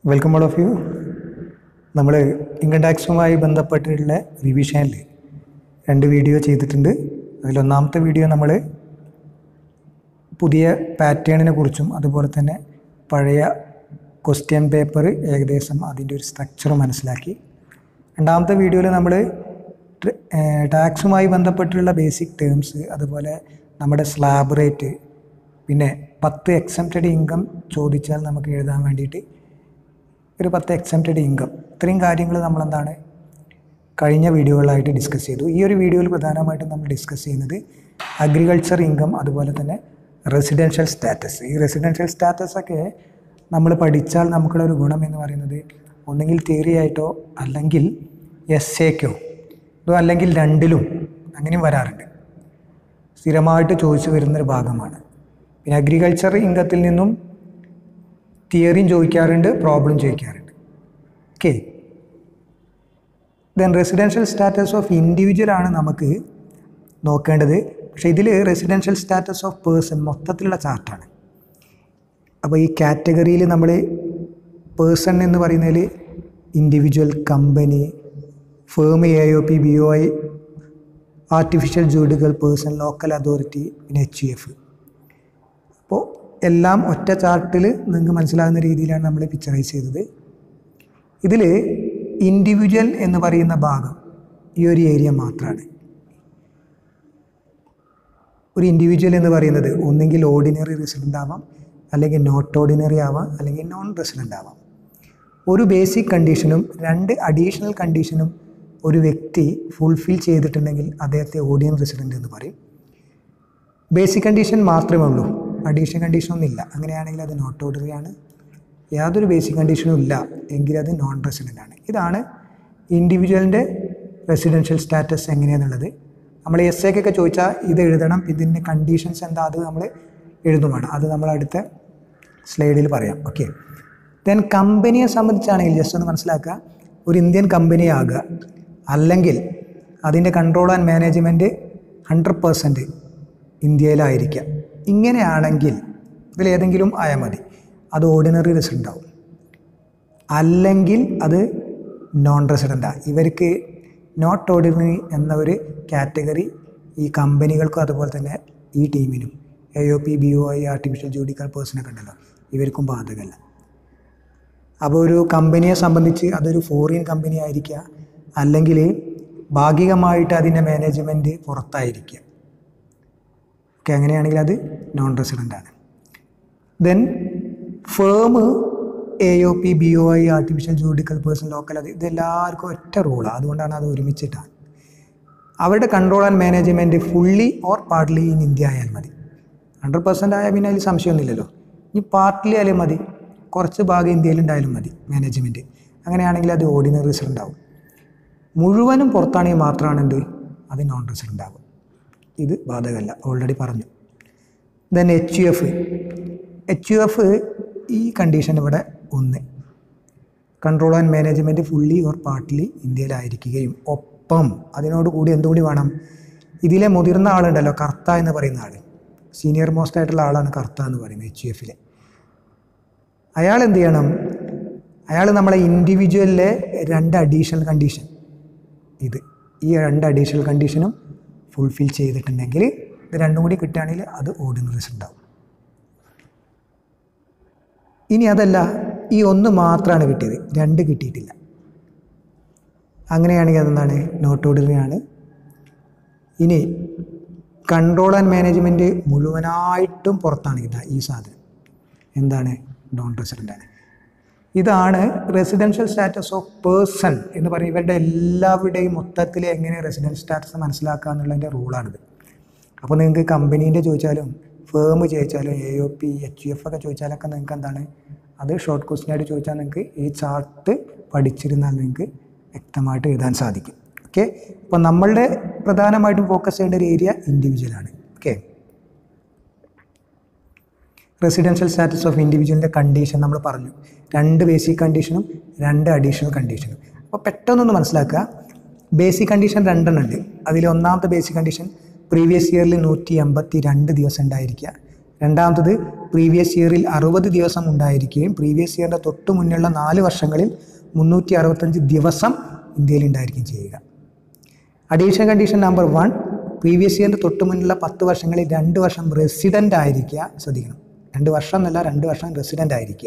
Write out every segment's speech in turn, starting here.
welcome all of you നമ്മൾ income ടാക്സുമായി ബന്ധപ്പെട്ടിട്ടുള്ള റിവിഷനിൽ രണ്ട് വീഡിയോ ചെയ്തിട്ടുണ്ട് അതിലൊന്നാമത്തെ വീഡിയോ നമ്മൾ പുതിയ പാറ്റേണിനെ കുറിച്ചും അതുപോലെ തന്നെ പഴയ ക്വസ്റ്റ്യൻ പേപ്പർ ഏകദേശം അതിൻ്റെ ഒരു സ്ട്രക്ചർ മനസ്സിലാക്കി രണ്ടാമത്തെ വീഡിയോയിൽ നമ്മൾ ടാക്സുമായി ബന്ധപ്പെട്ടുള്ള ബേസിക് ടേംസ് അതുപോലെ നമ്മുടെ സ്ലാബ് റേറ്റ് പിന്നെ പത്ത് എക്സംപ്റ്റഡ് ഇൻകം ചോദിച്ചാൽ നമുക്ക് എഴുതാൻ വേണ്ടിയിട്ട് ഒരു പത്ത് എക്സംപ്റ്റഡ് ഇൻകം ഇത്രയും കാര്യങ്ങൾ നമ്മൾ എന്താണ് കഴിഞ്ഞ വീഡിയോകളിലായിട്ട് ഡിസ്കസ് ചെയ്തു ഈ ഒരു വീഡിയോയിൽ പ്രധാനമായിട്ടും നമ്മൾ ഡിസ്കസ് ചെയ്യുന്നത് അഗ്രികൾച്ചർ ഇൻകം അതുപോലെ തന്നെ റെസിഡൻഷ്യൽ സ്റ്റാറ്റസ് ഈ റെസിഡൻഷ്യൽ സ്റ്റാറ്റസ് ഒക്കെ നമ്മൾ പഠിച്ചാൽ നമുക്കുള്ള ഒരു ഗുണം എന്ന് പറയുന്നത് ഒന്നെങ്കിൽ തിയറി ആയിട്ടോ അല്ലെങ്കിൽ എസ് എക്കോ ഇതോ അല്ലെങ്കിൽ രണ്ടിലും അങ്ങനെയും വരാറുണ്ട് സ്ഥിരമായിട്ട് ചോദിച്ചു വരുന്നൊരു ഭാഗമാണ് പിന്നെ അഗ്രികൾച്ചർ ഇൻകത്തിൽ നിന്നും തിയറിയും ചോദിക്കാറുണ്ട് പ്രോബ്ലം ചോദിക്കാറുണ്ട് okay then residential status of individual ആണ് നമുക്ക് നോക്കേണ്ടത് പക്ഷേ ഇതിൽ റെസിഡൻഷ്യൽ സ്റ്റാറ്റസ് ഓഫ് പേഴ്സൺ മൊത്തത്തിലുള്ള ചാർട്ടാണ് അപ്പോൾ ഈ കാറ്റഗറിയിൽ നമ്മൾ പേഴ്സൺ എന്ന് പറയുന്നതിൽ individual company firm A O P B O I artificial judicial person local authority പിന്നെ എച്ച് യു എഫ് അപ്പോൾ എല്ലാം ഒറ്റ ചാർട്ടിൽ നിങ്ങൾക്ക് മനസ്സിലാകുന്ന രീതിയിലാണ് നമ്മൾ പിക്ചറൈസ് ചെയ്തത് ഇതിൽ ഇൻഡിവിജ്വൽ എന്ന് പറയുന്ന ഭാഗം ഈ ഒരു ഏരിയ മാത്രമാണ് ഒരു ഇൻഡിവിജ്വൽ എന്ന് പറയുന്നത് ഒന്നെങ്കിൽ ഓർഡിനറി റെസിഡൻ്റ് ആവാം അല്ലെങ്കിൽ നോട്ട് ഓർഡിനറി ആവാം അല്ലെങ്കിൽ നോൺ റെസിഡൻ്റ് ആവാം ഒരു ബേസിക് കണ്ടീഷനും രണ്ട് അഡീഷണൽ കണ്ടീഷനും ഒരു വ്യക്തി ഫുൾഫിൽ ചെയ്തിട്ടുണ്ടെങ്കിൽ അദ്ദേഹത്തെ ഓർഡിനറി റെസിഡൻ്റ് എന്ന് പറയും ബേസിക് കണ്ടീഷൻ മാത്രമേ ഉള്ളൂ അഡീഷണൽ കണ്ടീഷൻ ഒന്നുമില്ല അങ്ങനെയാണെങ്കിൽ അത് നോട്ട് ഓർഡിനറി ആണ് യാതൊരു ബേസിക് കണ്ടീഷനും ഇല്ല എങ്കിൽ അത് നോൺ റെസിഡൻ്റ് ആണ് ഇതാണ് ഇൻഡിവിജ്വലിൻ്റെ റെസിഡൻഷ്യൽ സ്റ്റാറ്റസ് എങ്ങനെയാണെന്നുള്ളത് നമ്മൾ എസ് എക്കൊക്കെ ചോദിച്ചാൽ ഇത് എഴുതണം ഇതിൻ്റെ കണ്ടീഷൻസ് എന്താ അത് നമ്മൾ എഴുതുമാണ് അത് നമ്മൾ അടുത്ത സ്ലൈഡിൽ പറയാം ഓക്കെ ദെൻ കമ്പനിയെ സംബന്ധിച്ചാണെങ്കിൽ ജസ്റ്റ് ഒന്ന് മനസ്സിലാക്കുക ഒരു ഇന്ത്യൻ കമ്പനി ആകുക അല്ലെങ്കിൽ അതിൻ്റെ control and management hundred percent ഇന്ത്യയിലായിരിക്കാം ഇങ്ങനെയാണെങ്കിൽ ഇതിലേതെങ്കിലും ആയാൽ മതി അത് ഓർഡിനറി റെസിഡൻ്റ് ആവും അല്ലെങ്കിൽ അത് നോൺ റെസിഡൻ്റാണ് ഇവർക്ക് നോട്ട് ഓർഡിനറി എന്ന ഒരു കാറ്റഗറി ഈ കമ്പനികൾക്കും അതുപോലെ തന്നെ ഈ ടീമിനും A O P B O I artificial judicial പേഴ്സണൊക്കെ ഉണ്ടല്ലോ ഇവർക്കും ബാധകമല്ല അപ്പോൾ ഒരു കമ്പനിയെ സംബന്ധിച്ച് അതൊരു ഫോറിൻ കമ്പനി ആയിരിക്കുക അല്ലെങ്കിൽ ഭാഗികമായിട്ട് അതിൻ്റെ മാനേജ്മെൻറ്റ് പുറത്തായിരിക്കുക ഓക്കെ അങ്ങനെയാണെങ്കിൽ അത് നോൺ റെസിഡൻ്റ് ആണ് then firm A O P B O I artificial judicial person local അത് ഇതെല്ലാവർക്കും ഒറ്റ റൂളാണ് അതുകൊണ്ടാണ് അത് ഒരുമിച്ചിട്ടാണ് അവരുടെ control and management fully or partly in India ആയാൽ മതി ഹൺഡ്രഡ് പെർസെൻ്റ് ആയാൽ പിന്നെ അതിൽ സംശയമൊന്നുമില്ലല്ലോ ഇനി പാർട്ട്ലി ആയാലും മതി കുറച്ച് ഭാഗം ഇന്ത്യയിൽ ഉണ്ടായാലും മതി മാനേജ്മെൻറ്റ് അങ്ങനെയാണെങ്കിൽ അത് ഓർഡിനറി റിസൾട്ട് ആവും മുഴുവനും പുറത്താണെങ്കിൽ മാത്രമാണ് എന്ത് അത് നോൺ റെസിഡൻ്റ് ആകും ഇത് ബാധകമല്ല ഓൾറെഡി പറഞ്ഞു then H U F H U F ഈ കണ്ടീഷൻ ഇവിടെ ഒന്ന് control and management fully or partly ഇന്ത്യയിലായിരിക്കുകയും ഒപ്പം അതിനോട് കൂടി എന്തുകൂടി വേണം ഇതിലെ മുതിർന്ന ആളുണ്ടല്ലോ കർത്ത എന്ന് പറയുന്ന ആൾ സീനിയർ മോസ്റ്റ് ആയിട്ടുള്ള ആളാണ് കർത്ത എന്ന് പറയുന്നത് എച്ച് യു എഫിലെ അയാൾ എന്ത് ചെയ്യണം അയാൾ നമ്മളെ ഇൻഡിവിജ്വലിലെ രണ്ട് അഡീഷണൽ കണ്ടീഷൻ ഇത് ഈ രണ്ട് അഡീഷണൽ കണ്ടീഷനും ഫുൾഫിൽ ചെയ്തിട്ടുണ്ടെങ്കിൽ ഇത് രണ്ടും കൂടി കിട്ടുകയാണെങ്കിൽ അത് ഓർഡിനറി റിസൾട്ട് ആവും ഇനി അതല്ല ഈ ഒന്ന് മാത്രമാണ് കിട്ടിയത് രണ്ട് കിട്ടിയിട്ടില്ല അങ്ങനെയാണെങ്കിൽ അതെന്താണ് നോട്ട് ഓർഡിനറി ആണ് ഇനി കൺട്രോൾ ആൻഡ് മാനേജ്മെൻറ്റ് മുഴുവനായിട്ടും പുറത്താണ് ഇതാ ഈ സാധനം എന്താണ് നോൺ റെസിഡൻ്റ് ആണ് ഇതാണ് റെസിഡൻഷ്യൽ സ്റ്റാറ്റസ് ഓഫ് പേഴ്സൺ എന്ന് പറയും ഇവരുടെ എല്ലാവരുടെയും മൊത്തത്തിൽ എങ്ങനെ റെസിഡൻഷ്യൽ സ്റ്റാറ്റസ് മനസ്സിലാക്കുക എന്നുള്ളതിൻ്റെ റൂളാണിത് അപ്പോൾ നിങ്ങൾക്ക് കമ്പനീൻ്റെ ചോദിച്ചാലും ഫേം ചോദിച്ചാലും A O P H U F ഒക്കെ ചോദിച്ചാലൊക്കെ നിങ്ങൾക്ക് എന്താണ് അത് ഷോർട്ട് ക്വസ്റ്റ്യൻ ആയിട്ട് ചോദിച്ചാൽ നിങ്ങൾക്ക് ഈ ചാർട്ട് പഠിച്ചിരുന്നാൽ നിങ്ങൾക്ക് വ്യക്തമായിട്ട് എഴുതാൻ സാധിക്കും ഓക്കെ അപ്പോൾ നമ്മളുടെ പ്രധാനമായിട്ടും ഫോക്കസ് ചെയ്യേണ്ട ഒരു ഏരിയ ഇൻഡിവിജ്വലാണ് ഓക്കെ റെസിഡൻഷ്യൽ സ്റ്റാറ്റസ് ഓഫ് ഇൻഡിവിജ്വലിൻ്റെ കണ്ടീഷൻ നമ്മൾ പറഞ്ഞു രണ്ട് ബേസിക് കണ്ടീഷനും രണ്ട് അഡീഷണൽ കണ്ടീഷനും അപ്പോൾ പെട്ടെന്നൊന്ന് മനസ്സിലാക്കുക ബേസിക് കണ്ടീഷൻ രണ്ടെണ്ണം ഉണ്ട് അതിൽ ഒന്നാമത്തെ ബേസിക് കണ്ടീഷൻ പ്രീവിയസ് ഇയറിൽ നൂറ്റി എൺപത്തി രണ്ട് ദിവസം ഉണ്ടായിരിക്കുക രണ്ടാമത്തത് പ്രീവിയസ് ഇയറിൽ അറുപത് ദിവസം ഉണ്ടായിരിക്കുകയും പ്രീവിയസ് ഇയറിൻ്റെ തൊട്ട് മുന്നുള്ള നാല് വർഷങ്ങളിൽ മുന്നൂറ്റി അറുപത്തഞ്ച് ദിവസം ഇന്ത്യയിൽ ഉണ്ടായിരിക്കുകയും ചെയ്യുക additional condition number one previous ഇയറിൻ്റെ തൊട്ട് മുന്നുള്ള പത്ത് വർഷങ്ങളിൽ രണ്ട് വർഷം റെസിഡൻ്റ് ആയിരിക്കുക ശ്രദ്ധിക്കണം രണ്ട് വർഷം എന്നല്ല രണ്ട് വർഷം റെസിഡൻ്റ് ആയിരിക്കുക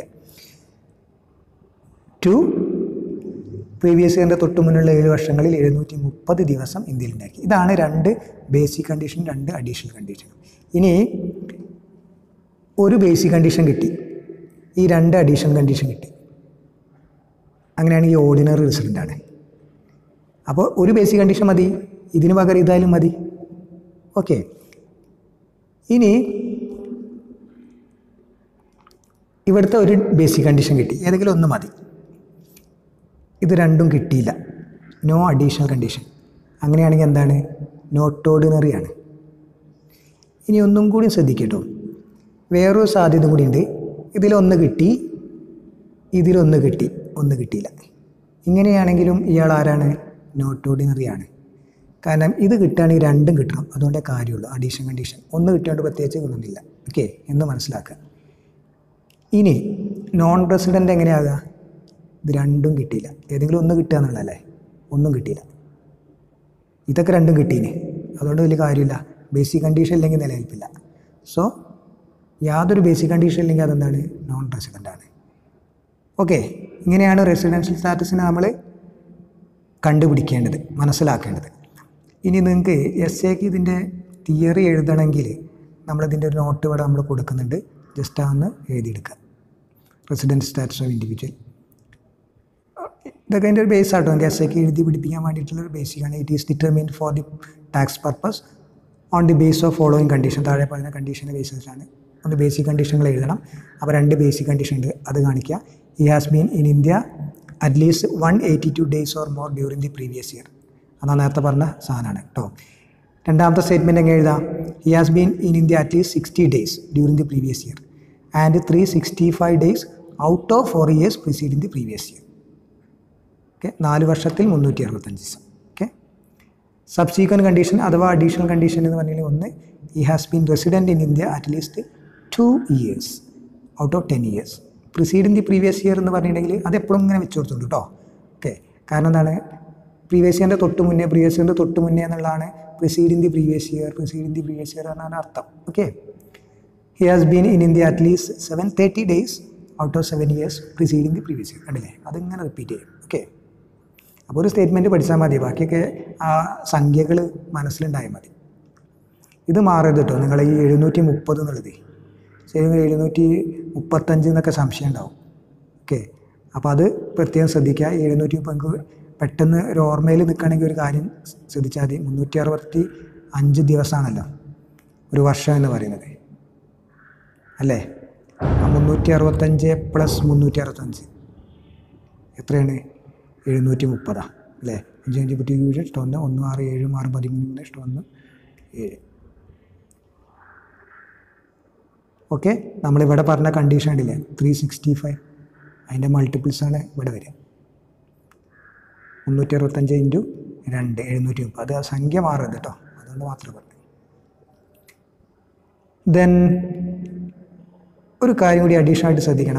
ടു പ്രീവിയസ് ഇയറിൻ്റെ തൊട്ട് മുന്നുള്ള ഏഴ് വർഷങ്ങളിൽ എഴുന്നൂറ്റി മുപ്പത് ദിവസം ഇന്ത്യയിൽ ഉണ്ടായിരിക്കും ഇതാണ് രണ്ട് ബേസിക് കണ്ടീഷൻ രണ്ട് അഡീഷണൽ കണ്ടീഷൻ ഇനി ഒരു ബേസിക് കണ്ടീഷൻ കിട്ടി ഈ രണ്ട് അഡീഷണൽ കണ്ടീഷൻ കിട്ടി അങ്ങനെയാണെങ്കിൽ ഓർഡിനറി റിസൾട്ട് ആണ് അപ്പോൾ ഒരു ബേസിക് കണ്ടീഷൻ മതി ഇതിന് പകരം ഇതായാലും മതി ഓക്കെ ഇനി ഇവിടുത്തെ ഒരു ബേസിക് കണ്ടീഷൻ കിട്ടി ഏതെങ്കിലും ഒന്ന് മതി ഇത് രണ്ടും കിട്ടിയില്ല നോ അഡീഷണൽ കണ്ടീഷൻ അങ്ങനെയാണെങ്കിൽ എന്താണ് നോട്ട് ഓർഡിനറി ആണ് ഇനി ഒന്നും കൂടി ശ്രദ്ധിക്കട്ടോ വേറൊരു സാധ്യത കൂടിയുണ്ട് ഇതിലൊന്ന് കിട്ടി ഇതിലൊന്ന് കിട്ടി ഒന്ന് കിട്ടിയില്ല ഇങ്ങനെയാണെങ്കിലും ഇയാൾ ആരാണ് നോട്ട് ഓർഡിനറി ആണ് കാരണം ഇത് കിട്ടുകയാണെങ്കിൽ രണ്ടും കിട്ടണം അതുകൊണ്ടേ കാര്യമുള്ളൂ അഡീഷൻ കണ്ടീഷൻ ഒന്ന് കിട്ടിയോണ്ട് പ്രത്യേകിച്ച് ഗുണമില്ല ഓക്കെ എന്ന് മനസ്സിലാക്കുക ഇനി നോൺ റെസിഡൻ്റ് എങ്ങനെയാകുക ഇത് രണ്ടും കിട്ടിയില്ല ഏതെങ്കിലും ഒന്ന് കിട്ടുക എന്നുള്ളതല്ലേ ഒന്നും കിട്ടിയില്ല ഇതൊക്കെ രണ്ടും കിട്ടീന് അതുകൊണ്ട് വലിയ കാര്യമില്ല ബേസിക് കണ്ടീഷൻ ഇല്ലെങ്കിൽ നിലനിൽപ്പില്ല സോ യാതൊരു ബേസിക് കണ്ടീഷൻ ഇല്ലെങ്കിൽ അതെന്താണ് നോൺ റെസിഡൻ്റ് ആണ് ഓക്കെ ഇങ്ങനെയാണ് റെസിഡൻഷ്യൽ സ്റ്റാറ്റസിനെ നമ്മൾ കണ്ടുപിടിക്കേണ്ടത് മനസ്സിലാക്കേണ്ടത് ഇനി നിങ്ങൾക്ക് എസ് എക്ക് ഇതിൻ്റെ തിയറി എഴുതണമെങ്കിൽ നമ്മളിതിൻ്റെ ഒരു നോട്ട് ഇവിടെ നമ്മൾ കൊടുക്കുന്നുണ്ട് ജസ്റ്റ് അതൊന്ന് എഴുതിയെടുക്കുക റെസിഡൻസ് സ്റ്റാറ്റസ് ഓഫ് ഇൻഡിവിജ്വൽ ഇതൊക്കെ അതിൻ്റെ ഒരു ബേസ് ആട്ടോ നമുക്ക് എസ് എക്ക് എഴുതി പിടിപ്പിക്കാൻ വേണ്ടിയിട്ടുള്ള ഒരു ബേസിക്കാണ് it is determined for the tax purpose on the base of following condition താഴെ പറയുന്ന കണ്ടീഷൻ്റെ ബേസിലാണ് ഒന്ന് ബേസിക് കണ്ടീഷനുകൾ എഴുതണം അപ്പോൾ രണ്ട് ബേസിക് കണ്ടീഷൻ ഉണ്ട് അത് കാണിക്കുക he has been in India at least one eighty two days or more during the previous year അതാണ് നേരത്തെ പറഞ്ഞ സാധനമാണ് കേട്ടോ രണ്ടാമത്തെ സ്റ്റേറ്റ്മെൻറ്റ് എങ്ങനെ എഴുതാം he has been in India at least sixty days during the previous year and three sixty five days out of four years preceding the previous year okay നാല് വർഷത്തിൽ മുന്നൂറ്റി അറുപത്തഞ്ച് ദിവസം ഓക്കെ സബ്സീക്വൻറ്റ് കണ്ടീഷൻ അഥവാ അഡീഷണൽ കണ്ടീഷൻ എന്ന് പറഞ്ഞാൽ ഒന്ന് ഈ has been resident in India at least two years out of ten years preceding the previous year എന്ന് പറഞ്ഞിട്ടുണ്ടെങ്കിൽ അത് എപ്പോഴും ഇങ്ങനെ വെച്ച് കൊടുത്തുണ്ട് കേട്ടോ ഓക്കെ കാരണം എന്താണ് പ്രീവിയസ് ഇയറിൻ്റെ തൊട്ട് മുന്നേ പ്രീവിയസ് ഇയറിൻ്റെ തൊട്ട് മുന്നേ എന്നുള്ളതാണ് preceding the previous year preceding the previous year എന്നാണ് അർത്ഥം okay he has been in India at least seven thirty days out of seven years preceding the previous year കണ്ടില്ലേ അതിങ്ങനെ റിപ്പീറ്റ് ചെയ്യും ഓക്കെ അപ്പോൾ ഒരു സ്റ്റേറ്റ്മെൻറ്റ് പഠിച്ചാൽ മതി ബാക്കിയൊക്കെ ആ സംഖ്യകൾ മനസ്സിലുണ്ടായാൽ മതി ഇത് മാറരുത് കേട്ടോ നിങ്ങൾ ഈ എഴുന്നൂറ്റി മുപ്പത് എന്നുള്ളത് ശരി എഴുന്നൂറ്റി മുപ്പത്തഞ്ച് എന്നൊക്കെ സംശയം ഉണ്ടാവും ഓക്കെ അപ്പോൾ അത് പ്രത്യേകം ശ്രദ്ധിക്കുക ഈ എഴുന്നൂറ്റി മുപ്പത് പെട്ടെന്ന് ഒരു ഓർമ്മയിൽ നിൽക്കുകയാണെങ്കിൽ ഒരു കാര്യം ശ്രദ്ധിച്ചാൽ മതി മുന്നൂറ്റി അറുപത്തി അഞ്ച് ദിവസമാണല്ലോ ഒരു വർഷം എന്ന് പറയുന്നത് അല്ലേ ആ മുന്നൂറ്റി അറുപത്തഞ്ച് പ്ലസ് മുന്നൂറ്റി അറുപത്തഞ്ച് എത്രയാണ് എഴുന്നൂറ്റി മുപ്പതാ അല്ലേ അഞ്ച് അഞ്ച് പറ്റി ഇഷ്ടം ഒന്ന് ഒന്ന് ആറ് ഏഴ് ആറ് പതിമൂന്ന് ഇഷ്ടം ഒന്ന് ഏഴ് ഓക്കെ നമ്മളിവിടെ പറഞ്ഞ കണ്ടീഷൻ ഉണ്ടല്ലേ ത്രീ സിക്സ്റ്റി ഫൈവ് അതിൻ്റെ മൾട്ടിപ്പിൾസ് ആണ് ഇവിടെ വരിക മുന്നൂറ്റി അറുപത്തഞ്ച് ഇൻറ്റു രണ്ട് എഴുന്നൂറ്റി മുപ്പത് അത് ആ സംഖ്യ മാറരുത് കേട്ടോ അതുകൊണ്ട് മാത്രം പറഞ്ഞു ദെൻ ഒരു കാര്യം കൂടി അഡീഷണൽ ആയിട്ട് ശ്രദ്ധിക്കണം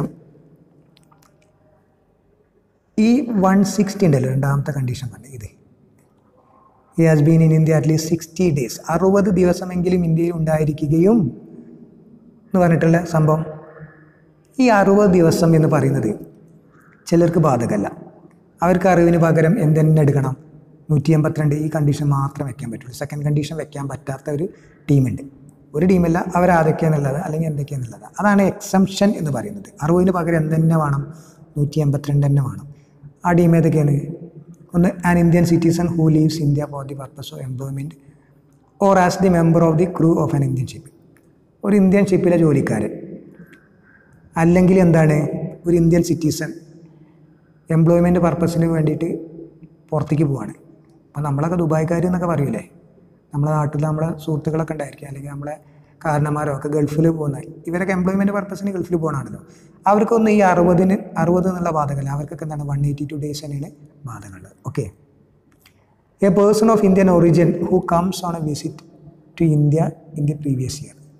ഈ വൺ സിക്സ്റ്റി ഉണ്ടല്ലോ രണ്ടാമത്തെ കണ്ടീഷൻ പറഞ്ഞത് ഇത് he has been in India at least sixty days അറുപത് ദിവസമെങ്കിലും ഇന്ത്യയിൽ ഉണ്ടായിരിക്കുകയും എന്ന് പറഞ്ഞിട്ടുള്ള സംഭവം ഈ അറുപത് ദിവസം എന്ന് പറയുന്നത് ചിലർക്ക് ബാധകമല്ല അവർക്ക് അറിവിന് പകരം എന്തെന്നെ എടുക്കണം നൂറ്റി എൺപത്തിരണ്ട് ഈ കണ്ടീഷൻ മാത്രം വെക്കാൻ പറ്റുള്ളൂ സെക്കൻഡ് കണ്ടീഷൻ വെക്കാൻ പറ്റാത്ത ഒരു ടീമുണ്ട് ഒരു ടീമല്ല അവരാരൊക്കെയാണെന്നുള്ളത് അല്ലെങ്കിൽ എന്തൊക്കെയാണെന്നുള്ളത് അതാണ് എക്സംഷൻ എന്ന് പറയുന്നത് അറുപതിന് പകരം എന്തെന്നെ വേണം നൂറ്റി എൺപത്തിരണ്ട് തന്നെ വേണം ആ ടീം ഏതൊക്കെയാണ് ഒന്ന് an Indian citizen who leaves India for the purpose of employment or as the member of the crew of an Indian ship ഒരു ഇന്ത്യൻ ഷിപ്പിലെ ജോലിക്കാരൻ അല്ലെങ്കിൽ എന്താണ് ഒരു ഇന്ത്യൻ സിറ്റിസൺ എംപ്ലോയ്മെൻറ്റ് പർപ്പസിന് വേണ്ടിയിട്ട് പുറത്തേക്ക് പോവാണ് അപ്പോൾ നമ്മളൊക്കെ ദുബായ്ക്കാർ എന്നൊക്കെ പറയൂലേ നമ്മുടെ നാട്ടിൽ നമ്മളെ സുഹൃത്തുക്കളൊക്കെ ഉണ്ടായിരിക്കും അല്ലെങ്കിൽ നമ്മളെ കാരണന്മാരോ ഒക്കെ ഗൾഫിൽ പോകുന്ന ഇവരൊക്കെ എംപ്ലോയ്മെൻറ്റ് പർപ്പസിന് ഗൾഫിൽ പോകണമാണല്ലോ അവർക്കൊന്നും ഈ അറുപതിന് അറുപത് എന്നുള്ള ബാധകമല്ല അവർക്കൊക്കെ എന്താണ് വൺ എയ്റ്റി ടു ഡേയ്സ് തന്നെയാണ് ബാധകമുള്ളത് okay a person of Indian origin who comes on a visit to India in the previous year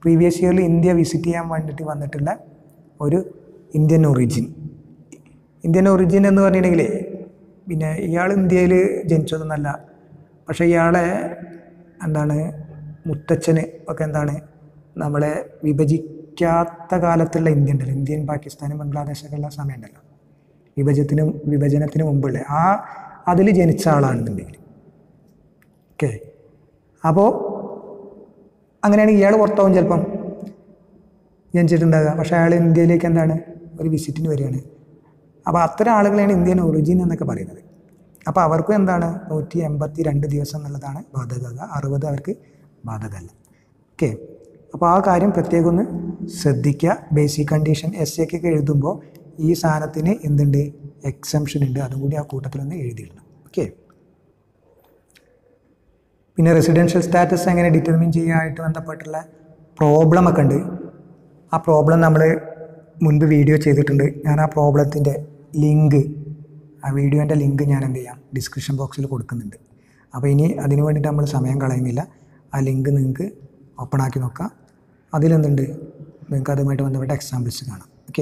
previous ഇയറിൽ ഇന്ത്യ വിസിറ്റ് ചെയ്യാൻ വേണ്ടിയിട്ട് വന്നിട്ടുള്ള ഒരു ഇന്ത്യൻ ഒറിജിൻ ഇന്ത്യൻ ഒറിജിൻ എന്ന് പറഞ്ഞിട്ടുണ്ടെങ്കിൽ പിന്നെ ഇയാൾ ഇന്ത്യയിൽ ജനിച്ചതൊന്നല്ല പക്ഷേ ഇയാളെ എന്താണ് മുത്തച്ഛന് ഒക്കെ എന്താണ് നമ്മളെ വിഭജിക്കാത്ത കാലത്തുള്ള ഇന്ത്യ ഉണ്ടല്ലോ ഇന്ത്യൻ പാകിസ്ഥാനും ബംഗ്ലാദേശൊക്കെ ഉള്ള സമയം ഉണ്ടല്ലോ വിഭജനത്തിനും വിഭജനത്തിന് മുമ്പുള്ള ആ അതിൽ ജനിച്ച ആളാണെന്നുണ്ടെങ്കിൽ ഓക്കെ അപ്പോൾ അങ്ങനെയാണെങ്കിൽ ഇയാൾ പുറത്താവും ചിലപ്പം ജനിച്ചിട്ടുണ്ടാകുക പക്ഷേ അയാൾ ഇന്ത്യയിലേക്ക് എന്താണ് ഒരു വിസിറ്റിന് വരികയാണ് അപ്പോൾ അത്തരം ആളുകളെയാണ് ഇന്ത്യൻ ഒറിജിൻ എന്നൊക്കെ പറയുന്നത് അപ്പോൾ അവർക്കും എന്താണ് നൂറ്റി എൺപത്തി രണ്ട് ദിവസം എന്നുള്ളതാണ് ബാധകത അറുപത് അവർക്ക് ബാധകമല്ല ഓക്കെ അപ്പോൾ ആ കാര്യം പ്രത്യേകം ഒന്ന് ശ്രദ്ധിക്കുക ബേസിക് കണ്ടീഷൻ എസ് എക്കൊക്കെ എഴുതുമ്പോൾ ഈ സാധനത്തിന് എന്തുണ്ട് എക്സംഷൻ ഉണ്ട് അതും കൂടി ആ കൂട്ടത്തിലൊന്ന് എഴുതിയിടണം ഓക്കെ പിന്നെ റെസിഡൻഷ്യൽ സ്റ്റാറ്റസ് എങ്ങനെ ഡിറ്റർമിൻ ചെയ്യാനായിട്ട് ബന്ധപ്പെട്ടുള്ള പ്രോബ്ലം ഒക്കെ ഉണ്ട് ആ പ്രോബ്ലം നമ്മൾ മുൻപ് വീഡിയോ ചെയ്തിട്ടുണ്ട് ഞാൻ ആ പ്രോബ്ലത്തിൻ്റെ ലിങ്ക് ആ വീഡിയോൻ്റെ ലിങ്ക് ഞാൻ എന്ത് ചെയ്യാം ഡിസ്ക്രിപ്ഷൻ ബോക്സിൽ കൊടുക്കുന്നുണ്ട് അപ്പോൾ ഇനി അതിന് വേണ്ടിയിട്ട് നമ്മൾ സമയം കളയുന്നില്ല ആ ലിങ്ക് നിങ്ങൾക്ക് ഓപ്പൺ ആക്കി നോക്കാം അതിലെന്തുണ്ട് നിങ്ങൾക്ക് അതുമായിട്ട് ബന്ധപ്പെട്ട എക്സാമ്പിൾസ് കാണാം ഓക്കെ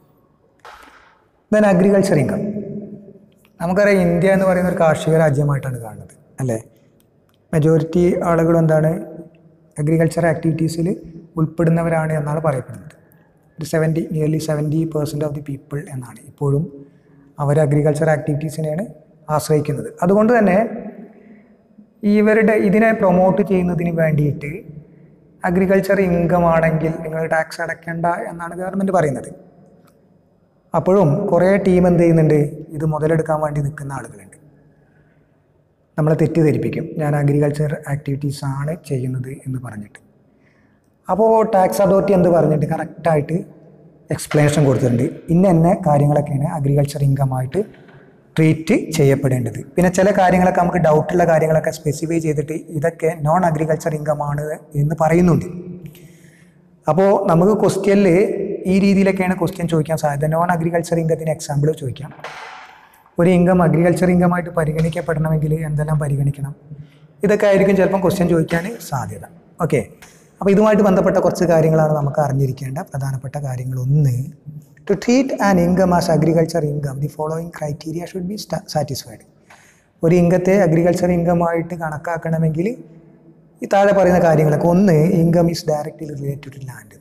ദെൻ അഗ്രികൾച്ചർ ഇൻകം നമുക്കറിയാം ഇന്ത്യ എന്ന് പറയുന്ന ഒരു കാർഷിക രാജ്യമായിട്ടാണ് കാണുന്നത് അല്ലേ മെജോറിറ്റി ആളുകൾ എന്താണ് അഗ്രികൾച്ചർ ആക്ടിവിറ്റീസിൽ ഉൾപ്പെടുന്നവരാണ് എന്നാണ് പറയപ്പെടുന്നത് ഒരു seventy nearly seventy percent of the people എന്നാണ് ഇപ്പോഴും അവർ അഗ്രികൾച്ചർ ആക്ടിവിറ്റീസിനെയാണ് ആശ്രയിക്കുന്നത് അതുകൊണ്ട് തന്നെ ഇവരുടെ ഇതിനെ പ്രൊമോട്ട് ചെയ്യുന്നതിന് വേണ്ടിയിട്ട് അഗ്രികൾച്ചർ ഇൻകം ആണെങ്കിൽ നിങ്ങൾ ടാക്സ് അടയ്ക്കേണ്ട എന്നാണ് ഗവൺമെൻറ് പറയുന്നത് അപ്പോഴും കുറേ ടീം എന്ത് ചെയ്യുന്നുണ്ട് ഇത് മുതലെടുക്കാൻ വേണ്ടി നിൽക്കുന്ന ആളുകളുണ്ട് നമ്മളെ തെറ്റിദ്ധരിപ്പിക്കും ഞാൻ അഗ്രികൾച്ചർ ആക്ടിവിറ്റീസ് ആണ് ചെയ്യുന്നത് എന്ന് പറഞ്ഞിട്ട് അപ്പോൾ ടാക്സ് അതോറിറ്റി എന്ത് പറഞ്ഞിട്ട് കറക്റ്റായിട്ട് എക്സ്പ്ലനേഷൻ കൊടുത്തിട്ടുണ്ട് ഇന്ന എന്ന കാര്യങ്ങളൊക്കെയാണ് അഗ്രികൾച്ചർ ഇൻകമായിട്ട് ട്രീറ്റ് ചെയ്യപ്പെടേണ്ടത് പിന്നെ ചില കാര്യങ്ങളൊക്കെ നമുക്ക് ഡൗട്ടുള്ള കാര്യങ്ങളൊക്കെ സ്പെസിഫൈ ചെയ്തിട്ട് ഇതൊക്കെ നോൺ അഗ്രികൾച്ചർ ഇൻകമാണ് എന്ന് പറയുന്നുണ്ട് അപ്പോൾ നമുക്ക് ക്വസ്റ്റ്യനിൽ ഈ രീതിയിലൊക്കെയാണ് ക്വസ്റ്റ്യൻ ചോദിക്കാൻ സാധ്യത നോൺ അഗ്രികൾച്ചർ ഇൻകത്തിന് എക്സാമ്പിൾ ചോദിക്കാം ഒരു ഇൻകം അഗ്രികൾച്ചർ ഇൻകമായിട്ട് പരിഗണിക്കപ്പെടണമെങ്കിൽ എന്തെല്ലാം പരിഗണിക്കണം ഇതൊക്കെ ആയിരിക്കും ചിലപ്പം ക്വസ്റ്റ്യൻ ചോദിക്കാൻ സാധ്യത ഓക്കെ അപ്പോൾ ഇതുമായിട്ട് ബന്ധപ്പെട്ട കുറച്ച് കാര്യങ്ങളാണ് നമുക്ക് അറിഞ്ഞിരിക്കേണ്ട പ്രധാനപ്പെട്ട കാര്യങ്ങൾ ഒന്ന് to treat an income as agriculture income the following criteria should be satisfied ഒരു ഇൻകത്തെ അഗ്രികൾച്ചർ ഇൻകമായിട്ട് കണക്കാക്കണമെങ്കിൽ ഈ താഴെ പറയുന്ന കാര്യങ്ങളൊക്കെ ഒന്ന് income is directly related to land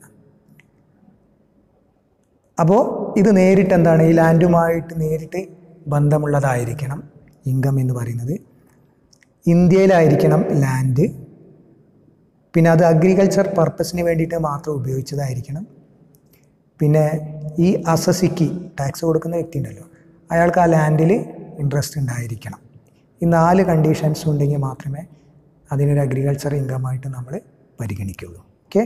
അപ്പോൾ ഇത് നേരിട്ട് എന്താണ് ഈ ലാൻഡുമായിട്ട് നേരിട്ട് ബന്ധമുള്ളതായിരിക്കണം ഇൻകം എന്ന് പറയുന്നത് ഇന്ത്യയിലായിരിക്കണം ലാൻഡ് പിന്നെ അത് അഗ്രികൾച്ചർ പർപ്പസിന് വേണ്ടിയിട്ട് മാത്രം ഉപയോഗിച്ചതായിരിക്കണം പിന്നെ ഈ അസസിക്ക് ടാക്സ് കൊടുക്കുന്ന വ്യക്തി ഉണ്ടല്ലോ അയാൾക്ക് ആ ലാൻഡിൽ ഇൻട്രസ്റ്റ് ഉണ്ടായിരിക്കണം ഈ നാല് കണ്ടീഷൻസ് ഉണ്ടെങ്കിൽ മാത്രമേ അതിനൊരു അഗ്രികൾച്ചർ ഇൻകമായിട്ട് നമ്മൾ പരിഗണിക്കുള്ളൂ ഓക്കെ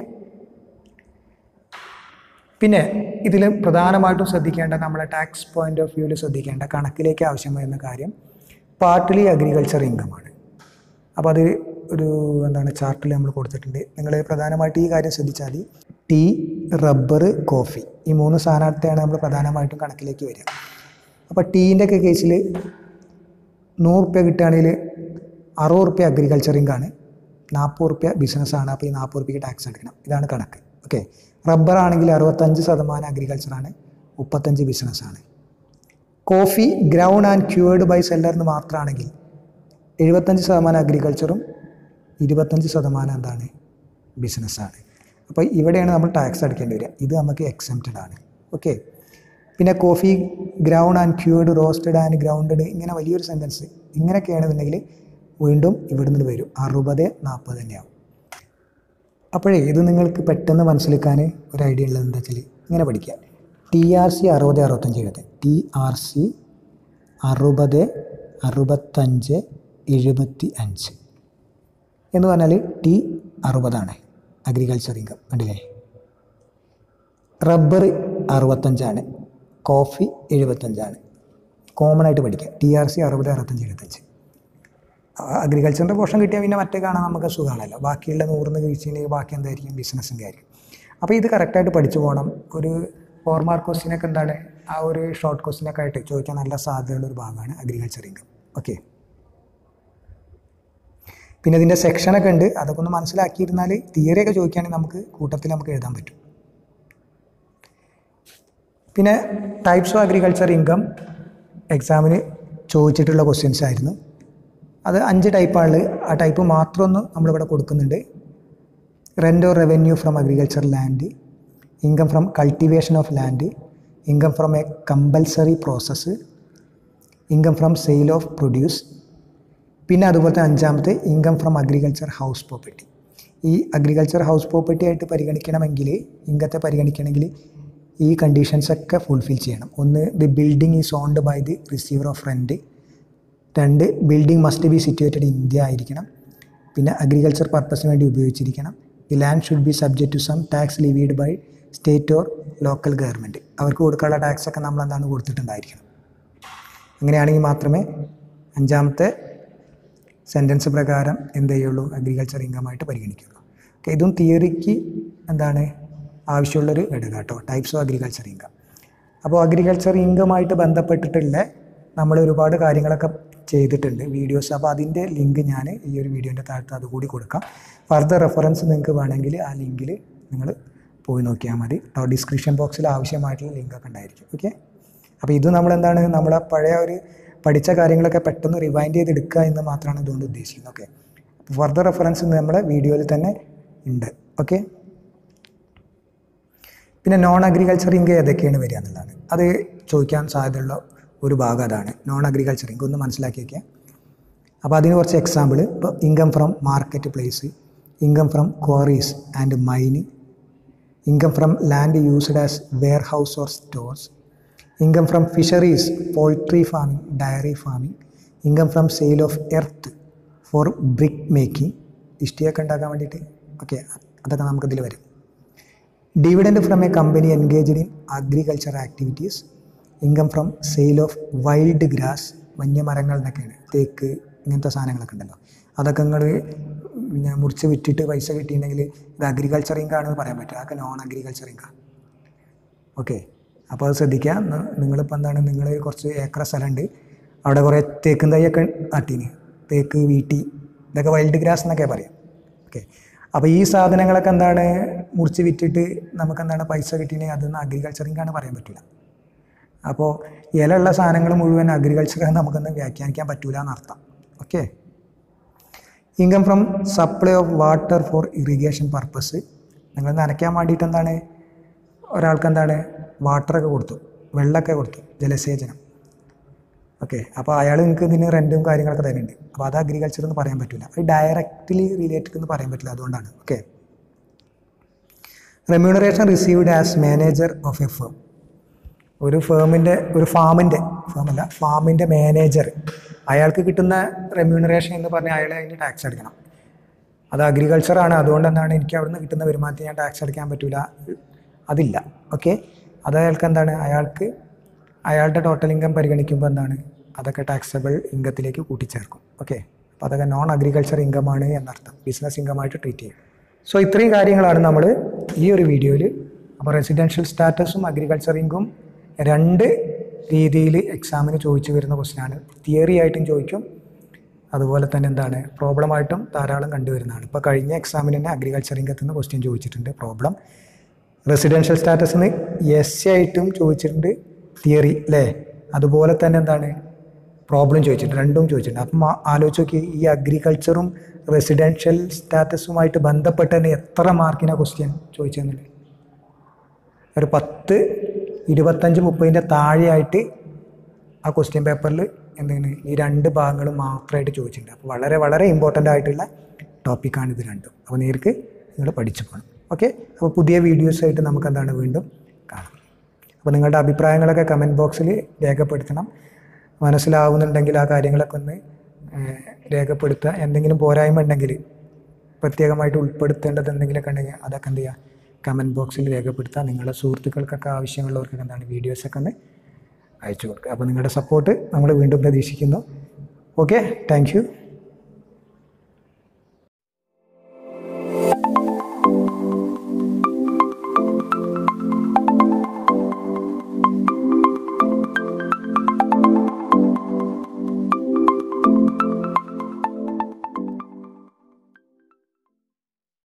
പിന്നെ ഇതിൽ പ്രധാനമായിട്ടും ശ്രദ്ധിക്കേണ്ട നമ്മളെ ടാക്സ് പോയിന്റ് ഓഫ് വ്യൂവിൽ ശ്രദ്ധിക്കേണ്ട കണക്കിലേക്ക് ആവശ്യം വരുന്ന കാര്യം പാർട്ട്ലി അഗ്രികൾച്ചർ ഇൻകമാണ് അപ്പോൾ അത് ഒരു എന്താണ് ചാർട്ടിൽ നമ്മൾ കൊടുത്തിട്ടുണ്ട് നിങ്ങൾ പ്രധാനമായിട്ട് ഈ കാര്യം ശ്രദ്ധിച്ചാൽ മതി ടീ റബ്ബർ കോഫി ഈ മൂന്ന് സാധനത്തെയാണ് നമ്മൾ പ്രധാനമായിട്ടും കണക്കിലേക്ക് വരിക അപ്പോൾ ടീൻ്റെ ഒക്കെ കേസിൽ നൂറ് റുപ്യ കിട്ടുകയാണെങ്കിൽ അറുപത് റുപ്യ അഗ്രികൾച്ചർ ഇൻകാണ് നാൽപ്പത് റുപ്യ ബിസിനസ്സാണ് അപ്പോൾ ഈ നാൽപ്പത് റുപ്യക്ക് ടാക്സ് അടയ്ക്കണം ഇതാണ് കണക്ക് ഓക്കെ റബ്ബർ ആണെങ്കിൽ അറുപത്തഞ്ച് ശതമാനം അഗ്രികൾച്ചറാണ് മുപ്പത്തഞ്ച് ബിസിനസ്സാണ് coffee ground and cured by സെല്ലറിന് മാത്രമാണെങ്കിൽ എഴുപത്തഞ്ച് ശതമാനം അഗ്രികൾച്ചറും ഇരുപത്തഞ്ച് ശതമാനം എന്താണ് ബിസിനസ്സാണ് അപ്പോൾ ഇവിടെയാണ് നമ്മൾ ടാക്സ് അടയ്ക്കേണ്ടി വരിക ഇത് നമുക്ക് എക്സെപ്റ്റഡ് ആണ് ഓക്കെ പിന്നെ coffee ground and cured roasted and grounded ഇങ്ങനെ വലിയൊരു സെൻറ്റൻസ് ഇങ്ങനെയൊക്കെയാണെന്നുണ്ടെങ്കിൽ വീണ്ടും ഇവിടുന്ന് വരും അറുപത് നാൽപ്പത് തന്നെയാവും അപ്പോഴേ ഇത് നിങ്ങൾക്ക് പെട്ടെന്ന് മനസ്സിലാക്കാൻ ഒരു ഐഡിയ ഉള്ളത് എന്താ വെച്ചാൽ ഇങ്ങനെ പഠിക്കുക ടി ആർ സി അറുപത് അറുപത്തഞ്ച് എഴുപത് ടി ആർ സി അറുപത് അറുപത്തഞ്ച് എഴുപത്തി അഞ്ച് എന്ന് പറഞ്ഞാൽ ടി അറുപതാണ് അഗ്രികൾച്ചർ ഇൻകം കണ്ടില്ലേ റബ്ബർ അറുപത്തഞ്ചാണ് കോഫി എഴുപത്തഞ്ചാണ് കോമൺ ആയിട്ട് പഠിക്കുക ടി ആർ സി അറുപത് അറുപത്തഞ്ച് എഴുപത്തഞ്ച് അഗ്രികൾച്ചറിൻ്റെ പോർഷൻ കിട്ടിയാൽ പിന്നെ മറ്റേ കാണാൻ നമുക്ക് സുഖമാണല്ലോ ബാക്കിയുള്ള നൂറിന് കഴിച്ചിട്ടുണ്ടെങ്കിൽ ബാക്കി എന്തായിരിക്കും ബിസിനസ്സിൻ്റെ ആയിരിക്കും അപ്പോൾ ഇത് കറക്റ്റായിട്ട് പഠിച്ചു പോകണം ഒരു ഫോർ മാർക്ക് ക്വസ്റ്റിനൊക്കെ എന്താണ് ആ ഒരു ഷോർട്ട് ക്വസ്റ്റിനൊക്കെ ആയിട്ട് ചോദിക്കാൻ നല്ല സാധ്യതയുള്ള ഒരു ഭാഗമാണ് അഗ്രികൾച്ചർ ഇൻകം ഓക്കെ പിന്നെ ഇതിൻ്റെ സെക്ഷനൊക്കെ ഉണ്ട് അതൊക്കെ ഒന്ന് മനസ്സിലാക്കിയിരുന്നാൽ തിയറിയൊക്കെ ചോദിക്കുകയാണെങ്കിൽ നമുക്ക് കൂട്ടത്തിൽ നമുക്ക് എഴുതാൻ പറ്റും പിന്നെ ടൈപ്സ് ഓഫ് അഗ്രികൾച്ചർ ഇൻകം എക്സാമിന് ചോദിച്ചിട്ടുള്ള ക്വസ്റ്റ്യൻസ് ആയിരുന്നു അത് അഞ്ച് ടൈപ്പാണ് ആ ടൈപ്പ് മാത്രമൊന്ന് നമ്മളിവിടെ കൊടുക്കുന്നുണ്ട് rent or revenue from agriculture land income from cultivation of land income from a compulsory process income from sale of produce പിന്നെ അതുപോലത്തെ അഞ്ചാമത്തെ income from agriculture house property ഈ അഗ്രികൾച്ചർ ഹൗസ് പ്രോപ്പർട്ടി ആയിട്ട് പരിഗണിക്കണമെങ്കിൽ ഇൻകത്തെ പരിഗണിക്കണമെങ്കിൽ ഈ കണ്ടീഷൻസ് ഒക്കെ ഫുൾഫിൽ ചെയ്യണം ഒന്ന് the building is owned by the receiver of rent രണ്ട് building must be situated India ആയിരിക്കണം പിന്നെ അഗ്രികൾച്ചർ പർപ്പസിന് വേണ്ടി ഉപയോഗിച്ചിരിക്കണം the land should be subject to some tax levied by state or local government അവർക്ക് കൊടുക്കാനുള്ള ടാക്സ് ഒക്കെ നമ്മൾ എന്താണ് കൊടുത്തിട്ടുണ്ടായിരിക്കണം അങ്ങനെയാണെങ്കിൽ മാത്രമേ അഞ്ചാമത്തെ സെൻറ്റൻസ് പ്രകാരം എന്ത് ചെയ്യുള്ളൂ അഗ്രികൾച്ചർ ഇൻകമായിട്ട് പരിഗണിക്കുള്ളൂ ഓക്കെ ഇതും തിയറിക്ക് എന്താണ് ആവശ്യമുള്ളൊരു ഘടകം കേട്ടോ ടൈപ്സ് ഓഫ് അഗ്രികൾച്ചർ ഇൻകം അപ്പോൾ അഗ്രികൾച്ചർ ഇൻകമായിട്ട് ബന്ധപ്പെട്ടിട്ടുള്ള നമ്മൾ ഒരുപാട് കാര്യങ്ങളൊക്കെ ചെയ്തിട്ടുണ്ട് വീഡിയോസ് അപ്പോൾ അതിൻ്റെ ലിങ്ക് ഞാൻ ഈ ഒരു വീഡിയോൻ്റെ താഴത്ത് അതുകൂടി കൊടുക്കാം ഫർദർ റെഫറൻസ് നിങ്ങൾക്ക് വേണമെങ്കിൽ ആ ലിങ്കിൽ നിങ്ങൾ പോയി നോക്കിയാൽ മതി ഡിസ്ക്രിപ്ഷൻ ബോക്സിൽ ആവശ്യമായിട്ടുള്ള ലിങ്കൊക്കെ ഉണ്ടായിരിക്കും ഓക്കെ അപ്പോൾ ഇത് നമ്മളെന്താണ് നമ്മളെ പഴയ ഒരു പഠിച്ച കാര്യങ്ങളൊക്കെ പെട്ടെന്ന് റിവൈൻഡ് ചെയ്ത് എടുക്കുക എന്ന് മാത്രമാണ് ഇതുകൊണ്ട് ഉദ്ദേശിക്കുന്നത് ഓക്കെ അപ്പോൾ ഫർദർ റെഫറൻസ് നമ്മുടെ വീഡിയോയിൽ തന്നെ ഉണ്ട് ഓക്കെ പിന്നെ നോൺ അഗ്രികൾച്ചർ ഇൻകം ഏതൊക്കെയാണ് വരിക എന്നുള്ളതാണ് അത് ചോദിക്കാൻ സാധ്യതയുള്ള ഒരു ഭാഗം അതാണ് നോൺ അഗ്രികൾച്ചർ ഇൻകം ഒന്ന് മനസ്സിലാക്കി വയ്ക്കുക അപ്പോൾ അതിന് കുറച്ച് എക്സാമ്പിൾ ഇപ്പോൾ income from market place income from quarries and mine income from land used as warehouse or stores income from fisheries poultry farming dairy farming income from sale of earth for brick making ഇഷ്ടിയൊക്കെ ഉണ്ടാക്കാൻ വേണ്ടിയിട്ട് okay അതൊക്കെ നമുക്കിതിൽ വരും dividend from a company engaged in agriculture activities income from sale of wild grass വന്യമരങ്ങൾ എന്നൊക്കെയാണ് തേക്ക് ഇങ്ങനത്തെ സാധനങ്ങളൊക്കെ ഉണ്ടല്ലോ അതൊക്കെ നിങ്ങൾ പിന്നെ മുറിച്ച് വിറ്റിട്ട് പൈസ കിട്ടിയിട്ടുണ്ടെങ്കിൽ ഇത് അഗ്രികൾച്ചർ ഇൻകം ആണെന്ന് പറയാൻ പറ്റും അതൊക്കെ നോൺ അഗ്രികൾച്ചർ ഇൻകം ഓക്കെ അപ്പോൾ അത് ശ്രദ്ധിക്കുക ന- നിങ്ങളിപ്പോൾ എന്താണ് നിങ്ങൾ കുറച്ച് ഏക്കർ സ്ഥലമുണ്ട് അവിടെ കുറേ തേക്കും തൈയൊക്കെ നട്ടീന് തേക്ക് വീട്ടി ഇതൊക്കെ വൈൽഡ് ഗ്രാസ് എന്നൊക്കെ പറയാം ഓക്കെ അപ്പോൾ ഈ സാധനങ്ങളൊക്കെ എന്താണ് മുറിച്ച് വിറ്റിട്ട് നമുക്ക് എന്താണ് പൈസ കിട്ടിയിട്ടുണ്ടെങ്കിൽ അതൊന്നും അഗ്രികൾച്ചറിങ്ങാണ് പറയാൻ പറ്റില്ല അപ്പോൾ ഇലയുള്ള സാധനങ്ങൾ മുഴുവൻ അഗ്രികൾച്ചർ നമുക്കൊന്ന് വ്യാഖ്യാനിക്കാൻ പറ്റൂല എന്നർത്ഥം okay income from supply of water for irrigation purpose നിങ്ങൾ നനയ്ക്കാൻ വേണ്ടിയിട്ട് എന്താണ് ഒരാൾക്ക് എന്താണ് വാട്ടറൊക്കെ കൊടുത്തു വെള്ളമൊക്കെ കൊടുത്തു ജലസേചനം ഓക്കെ അപ്പോൾ അയാൾ നിങ്ങൾക്ക് ഇതിന് റെൻറ്റും കാര്യങ്ങളൊക്കെ തരുന്നുണ്ട് അപ്പോൾ അത് അഗ്രികൾച്ചർ എന്ന് പറയാൻ പറ്റില്ല അത് ഡയറക്റ്റ്ലി റിലേറ്റഡ് എന്ന് പറയാൻ പറ്റില്ല അതുകൊണ്ടാണ് okay remuneration received as manager of a firm ഒരു ഫേമിൻ്റെ ഒരു ഫാമിൻ്റെ ഫേമല്ല ഫാമിൻ്റെ മാനേജർ അയാൾക്ക് കിട്ടുന്ന റെമ്യൂണറേഷൻ എന്ന് പറഞ്ഞാൽ അയാൾ അതിന് ടാക്സ് അടയ്ക്കണം അത് അഗ്രികൾച്ചറാണ് അതുകൊണ്ട് എന്താണ് എനിക്ക് അവിടുന്ന് കിട്ടുന്ന വരുമാനത്തിന് ഞാൻ ടാക്സ് അടയ്ക്കാൻ പറ്റില്ല അതില്ല ഓക്കെ അത് അയാൾക്ക് എന്താണ് അയാൾക്ക് അയാളുടെ ടോട്ടൽ ഇൻകം പരിഗണിക്കുമ്പോൾ എന്താണ് അതൊക്കെ ടാക്സബിൾ ഇൻകത്തിലേക്ക് കൂട്ടിച്ചേർക്കും ഓക്കെ അപ്പോൾ അതൊക്കെ നോൺ അഗ്രികൾച്ചർ ഇൻകമാണ് എന്നർത്ഥം ബിസിനസ് ഇൻകമായിട്ട് ട്രീറ്റ് ചെയ്യും സോ ഇത്രയും കാര്യങ്ങളാണ് നമ്മൾ ഈ ഒരു വീഡിയോയിൽ അപ്പോൾ റെസിഡൻഷ്യൽ സ്റ്റാറ്റസും അഗ്രികൾച്ചർ ഇൻകം രണ്ട് രീതിയിൽ എക്സാമിന് ചോദിച്ചു വരുന്ന ക്വസ്റ്റ്യനാണ് തിയറി ആയിട്ടും ചോദിക്കും അതുപോലെ തന്നെ എന്താണ് പ്രോബ്ലമായിട്ടും ധാരാളം കണ്ടുവരുന്നതാണ് ഇപ്പോൾ കഴിഞ്ഞ എക്സാമിന് തന്നെ അഗ്രികൾച്ചർ ഇൻകത്തിൽ നിന്ന് ക്വസ്റ്റ്യൻ ചോദിച്ചിട്ടുണ്ട് പ്രോബ്ലം റെസിഡൻഷ്യൽ സ്റ്റാറ്റസിന് എസ് ആയിട്ടും ചോദിച്ചിട്ടുണ്ട് തിയറി അല്ലേ അതുപോലെ തന്നെ എന്താണ് പ്രോബ്ലം ചോദിച്ചിട്ടുണ്ട് രണ്ടും ചോദിച്ചിട്ടുണ്ട് അപ്പം ആ- ആലോചിച്ച് നോക്കി ഈ അഗ്രികൾച്ചറും റെസിഡൻഷ്യൽ സ്റ്റാറ്റസുമായിട്ട് ബന്ധപ്പെട്ട് തന്നെ എത്ര മാർക്കിനാണ് ക്വസ്റ്റ്യൻ ചോദിച്ചെന്നുള്ളത് ഒരു പത്ത് ഇരുപത്തഞ്ച് മുപ്പതിൻ്റെ താഴെയായിട്ട് ആ ക്വസ്റ്റ്യൻ പേപ്പറിൽ എന്താണ് ഈ രണ്ട് ഭാഗങ്ങളും മാത്രമായിട്ട് ചോദിച്ചിട്ടുണ്ട് അപ്പോൾ വളരെ വളരെ ഇമ്പോർട്ടൻ്റ് ആയിട്ടുള്ള ടോപ്പിക്കാണ് ഇത് രണ്ടും അപ്പോൾ നേർക്ക് നിങ്ങൾ പഠിച്ചു പോകണം ഓക്കെ അപ്പോൾ പുതിയ വീഡിയോസായിട്ട് നമുക്ക് എന്താണ് വീണ്ടും കാണാം അപ്പോൾ നിങ്ങളുടെ അഭിപ്രായങ്ങളൊക്കെ കമൻറ്റ് ബോക്സിൽ രേഖപ്പെടുത്തണം മനസ്സിലാവുന്നുണ്ടെങ്കിൽ ആ കാര്യങ്ങളൊക്കെ ഒന്ന് ഏഹ്, രേഖപ്പെടുത്തുക എന്തെങ്കിലും പോരായ്മ ഉണ്ടെങ്കിൽ പ്രത്യേകമായിട്ട് ഉൾപ്പെടുത്തേണ്ടത് എന്തെങ്കിലുമൊക്കെ ഉണ്ടെങ്കിൽ അതൊക്കെ എന്ത് ചെയ്യുക കമൻറ്റ് ബോക്സിൽ രേഖപ്പെടുത്തുക നിങ്ങളുടെ സുഹൃത്തുക്കൾക്കൊക്കെ ആവശ്യമുള്ളവർക്കൊക്കെ എന്താണ് വീഡിയോസൊക്കെ ഒന്ന് അയച്ചു കൊടുക്കുക അപ്പോൾ നിങ്ങളുടെ സപ്പോർട്ട് നമ്മൾ വീണ്ടും പ്രതീക്ഷിക്കുന്നു ഓക്കെ താങ്ക് യു